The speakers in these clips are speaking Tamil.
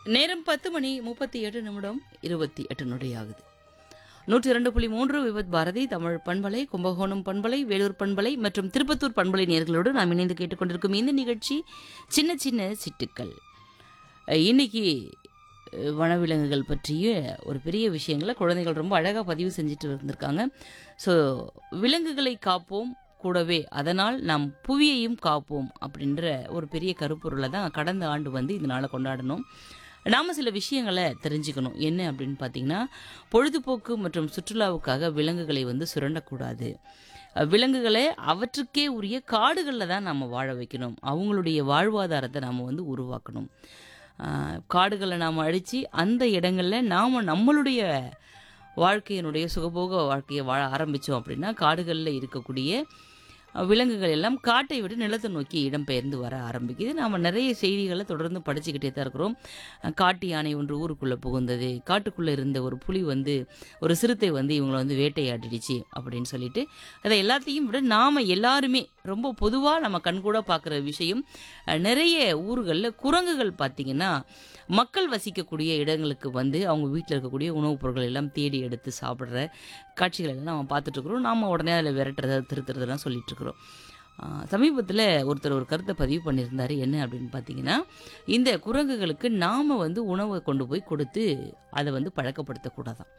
நேரம் பத்து மணி முப்பத்தி எட்டு நிமிடம் இருபத்தி எட்டு நொடி ஆகுது நூற்றி இரண்டு புள்ளி மூன்று விபத் பாரதி தமிழ் பண்பலை கும்பகோணம் பண்பலை வேலூர் பண்பலை மற்றும் திருப்பத்தூர் பண்பலை நேர்களோடு நாம் இணைந்து கேட்டுக்கொண்டிருக்கும் இந்த நிகழ்ச்சி சின்ன சின்ன சிட்டுக்கள் அஹ், இன்னைக்கு அஹ், வனவிலங்குகள் பற்றிய ஒரு பெரிய விஷயங்களை குழந்தைகள் ரொம்ப அழகாக பதிவு செஞ்சுட்டு இருந்திருக்காங்க ஸோ விலங்குகளை காப்போம் கூடவே அதனால் நாம் புவியையும் காப்போம் அப்படின்ற ஒரு பெரிய கருப்பொருளை தான் கடந்த ஆண்டு வந்து இதனால் கொண்டாடணும் நாம் சில விஷயங்களை தெரிஞ்சுக்கணும் என்ன அப்படின்னு பார்த்தீங்கன்னா பொழுதுபோக்கு மற்றும் சுற்றுலாவுக்காக விலங்குகளை வந்து சுரண்டக்கூடாது அஹ் விலங்குகளை அவற்றுக்கே உரிய காடுகளில் தான் நம்ம வாழ வைக்கணும் அவங்களுடைய வாழ்வாதாரத்தை நாம் வந்து உருவாக்கணும் அஹ் காடுகளை நாம் அழித்து அந்த இடங்களில் நாம் நம்மளுடைய வாழ்க்கையினுடைய சுகபோக வாழ்க்கையை வாழ ஆரம்பித்தோம் அப்படின்னா காடுகளில் இருக்கக்கூடிய அஹ், விலங்குகள் எல்லாம் காட்டை விட்டு நிலத்தை நோக்கி இடம்பெயர்ந்து வர ஆரம்பிக்குது நாம் நிறைய செய்திகளை தொடர்ந்து படிச்சுக்கிட்டே தான் இருக்கிறோம் அஹ், காட்டு யானை ஒன்று ஊருக்குள்ளே புகுந்தது காட்டுக்குள்ளே இருந்த ஒரு புலி வந்து ஒரு சிறுத்தை வந்து இவங்களை வந்து வேட்டையாடிடுச்சு அப்படின்னு சொல்லிட்டு அதை எல்லாத்தையும் விட நாம் எல்லாருமே ரொம்ப பொதுவாக நம்ம கண்கூட பார்க்குற விஷயம் அஹ், நிறைய ஊர்களில் குரங்குகள் பார்த்திங்கன்னா மக்கள் வசிக்கக்கூடிய இடங்களுக்கு வந்து அவங்க வீட்டில் இருக்கக்கூடிய உணவுப் பொருட்கள் எல்லாம் தேடி எடுத்து சாப்பிட்ற காட்சிகள் எல்லாம் நம்ம பார்த்துட்டு இருக்கிறோம் நாம் உடனே அதில் விரட்டுறத திருத்துறதெல்லாம் சொல்லிட்டு இருக்கிறோம் சமீபத்தில் ஒருத்தர் ஒரு கருத்தை பதிவு பண்ணியிருந்தார் என்ன அப்படின்னு பார்த்தீங்கன்னா இந்த குரங்குகளுக்கு நாம் வந்து உணவை கொண்டு போய் கொடுத்து அதை வந்து பழக்கப்படுத்தக்கூடாதான்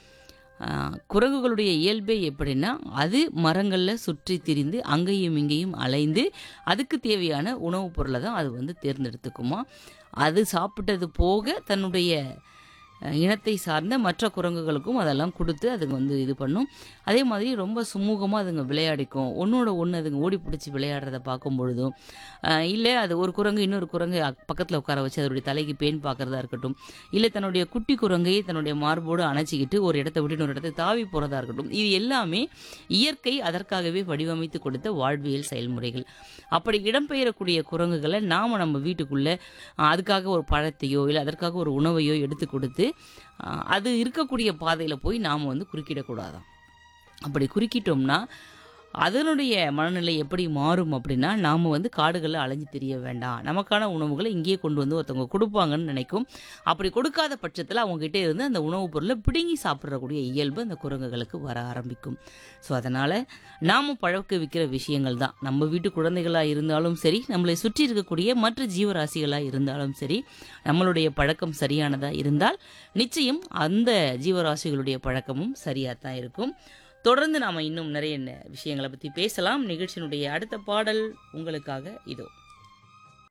ஆஹ், குரங்குகளுடைய இயல்பே எப்படின்னா அது மரங்களில் சுற்றி திரிந்து அங்கேயும் இங்கேயும் அலைந்து அதுக்கு தேவையான உணவுப் பொருளை தான் அது வந்து தேர்ந்தெடுத்துக்குமா அது சாப்பிட்டது போக தன்னுடைய அஹ், இனத்தை சார்ந்த மற்ற குரங்குகளுக்கும் அதெல்லாம் கொடுத்து அதுங்க வந்து இது பண்ணும் அதே மாதிரி ரொம்ப சுமூகமாக அதுங்க விளையாடிக்கும் ஒன்றோட ஒன்று அதுங்க ஓடி பிடிச்சி விளையாடுறத பார்க்கும் பொழுதும் இல்லை அது ஒரு குரங்கு இன்னொரு குரங்கு பக்கத்தில் உட்கார வச்சு அதனுடைய தலைக்கு பேன் பார்க்குறதா இருக்கட்டும் இல்லை தன்னுடைய குட்டி குரங்கையை தன்னுடைய மார்போடு அணைச்சிக்கிட்டு ஒரு இடத்த விட்டு இன்னொரு இடத்துக்கு தாவி போகிறதா இருக்கட்டும் இது எல்லாமே இயற்கை அதற்காகவே வடிவமைத்து கொடுத்த வாழ்வியல் செயல்முறைகள் அப்படி இடம்பெயரக்கூடிய குரங்குகளை நாம் நம்ம வீட்டுக்குள்ளே அதுக்காக ஒரு பழத்தையோ இல்லை அதற்காக ஒரு உணவையோ எடுத்து கொடுத்து ஆஹ், அது இருக்கக்கூடிய பாதையில் போய் நாம் வந்து குறுக்கிடக்கூடாதாம் அப்படி குறுக்கிட்டோம்னா அதனுடைய மனநிலை எப்படி மாறும் அப்படின்னா நாம் வந்து காடுகளில் அலைஞ்சு தெரிய வேண்டாம் நமக்கான உணவுகளை இங்கேயே கொண்டு வந்து ஒருத்தவங்க கொடுப்பாங்கன்னு நினைக்கும் அப்படி கொடுக்காத பட்சத்தில் அவங்ககிட்ட இருந்து அந்த உணவுப் பொருளை பிடுங்கி சாப்பிடக்கூடிய இயல்பு அந்த குரங்குகளுக்கு வர ஆரம்பிக்கும் ஸோ அதனால் நாம் பழக்க வைக்கிற விஷயங்கள் தான் நம்ம வீட்டு குழந்தைகளாக இருந்தாலும் சரி நம்மளை சுற்றி இருக்கக்கூடிய மற்ற ஜீவராசிகளாக இருந்தாலும் சரி நம்மளுடைய பழக்கம் சரியானதாக இருந்தால் நிச்சயம் அந்த ஜீவராசிகளுடைய பழக்கமும் சரியாக தான் இருக்கும் தொடர்ந்து நாம் இன்னும் நிறைய ந- விஷயங்களை பற்றி பேசலாம் நிகழ்ச்சியினுடைய அடுத்த பாடல் உங்களுக்காக இதோ